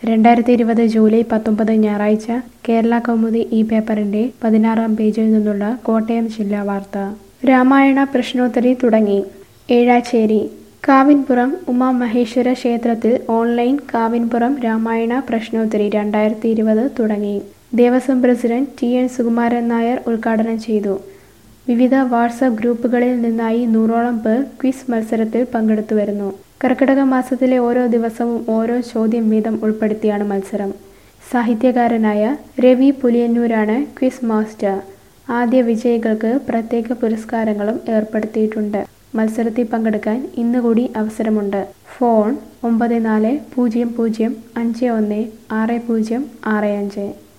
രണ്ടായിരത്തി ഇരുപത് ജൂലൈ പത്തൊമ്പത് ഞായറാഴ്ച കേരള കൗമുദി ഈ പേപ്പറിന്റെ പതിനാറാം പേജിൽ നിന്നുള്ള കോട്ടയം ജില്ലാ വാർത്ത രാമായണ പ്രശ്നോത്തരി തുടങ്ങി ഏഴാച്ചേരി കാവിൻപുറം ഉമാമഹേശ്വര ക്ഷേത്രത്തിൽ ഓൺലൈൻ കാവിൻപുറം രാമായണ പ്രശ്നോത്തരി രണ്ടായിരത്തി ഇരുപത് തുടങ്ങി Devaswom president T N Sukumaran Nair ഉദ്ഘാടനം ചെയ്തു വിവിധ വാട്സപ്പ് ഗ്രൂപ്പുകളിൽ നിന്നായി നൂറോളം പേർ ക്വിസ് മത്സരത്തിൽ പങ്കെടുത്തു വരുന്നു കർക്കിടക മാസത്തിലെ ഓരോ ദിവസവും ഓരോ ചോദ്യം വീതം ഉൾപ്പെടുത്തിയാണ് മത്സരം സാഹിത്യകാരനായ രവി പുലിയന്നൂരാണ് ക്വിസ് മാസ്റ്റർ ആദ്യ വിജയികൾക്ക് പ്രത്യേക പുരസ്കാരങ്ങളും ഏർപ്പെടുത്തിയിട്ടുണ്ട് മത്സരത്തിൽ പങ്കെടുക്കാൻ ഇന്ന് കൂടി അവസരമുണ്ട് ഫോൺ ഒമ്പത് നാല് പൂജ്യം പൂജ്യം അഞ്ച് ഒന്ന് ആറ് പൂജ്യം ആറ് അഞ്ച്